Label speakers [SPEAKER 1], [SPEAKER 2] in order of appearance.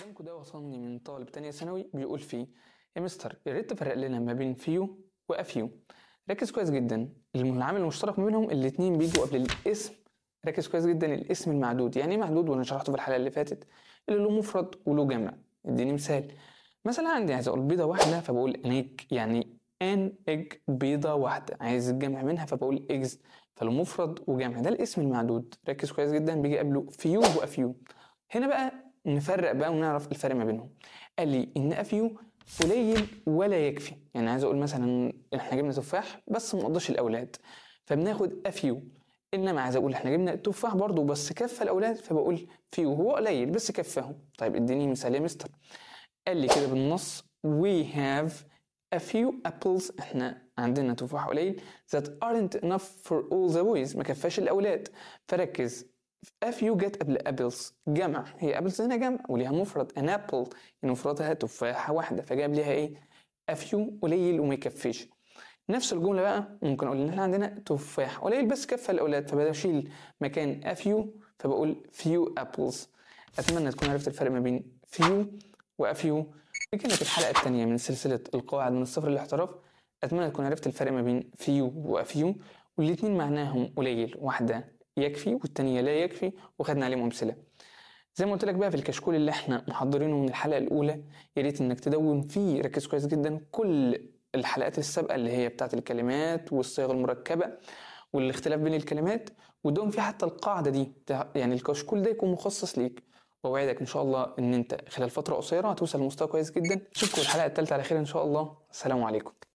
[SPEAKER 1] كلامكم ده وصلني من طالب تانية ثانوي بيقول فيه يا مستر يا ريت تفرق لنا ما بين فيو وافيو ركز كويس جدا العامل المشترك ما بينهم الاتنين بيجوا قبل الاسم ركز كويس جدا الاسم المعدود يعني ايه معدود وانا شرحته في الحلقه اللي فاتت اللي له مفرد وله جمع اديني مثال مثلا عندي عايز اقول بيضه واحده فبقول انيج يعني ان اج بيضه واحده عايز الجمع منها فبقول اجز فله مفرد وجمع ده الاسم المعدود ركز كويس جدا بيجي قبله فيو وافيو هنا بقى نفرق بقى ونعرف الفرق ما بينهم قال لي ان افيو قليل ولا يكفي يعني عايز اقول مثلا احنا جبنا تفاح بس ما قضاش الاولاد فبناخد افيو انما عايز اقول احنا جبنا تفاح برضو بس كفى الاولاد فبقول فيو هو قليل بس كفاهم طيب اديني مثال يا مستر قال لي كده بالنص we have a few apples احنا عندنا تفاح قليل that aren't enough for all the boys ما كفاش الاولاد فركز a few جت قبل apples جمع هي apples هنا جمع وليها مفرد an apple يعني مفردها تفاحة واحدة فجاب ليها ايه a few قليل وما يكفيش نفس الجملة بقى ممكن اقول ان احنا عندنا تفاح قليل بس كفى الاولاد فبشيل مكان a few فبقول few apples اتمنى تكون عرفت الفرق ما بين few وافيو دي كانت الحلقة الثانية من سلسلة القواعد من الصفر للاحتراف أتمنى تكون عرفت الفرق ما بين فيو وأفيو والاتنين معناهم قليل واحدة يكفي والتانية لا يكفي وخدنا عليهم أمثلة زي ما قلت لك بقى في الكشكول اللي احنا محضرينه من الحلقة الأولى يا ريت إنك تدون فيه ركز كويس جدا كل الحلقات السابقة اللي هي بتاعت الكلمات والصيغ المركبة والاختلاف بين الكلمات ودون فيه حتى القاعدة دي يعني الكشكول ده يكون مخصص ليك واوعدك ان شاء الله ان انت خلال فتره قصيره هتوصل لمستوى كويس جدا اشوفكم الحلقه الثالثه على خير ان شاء الله السلام عليكم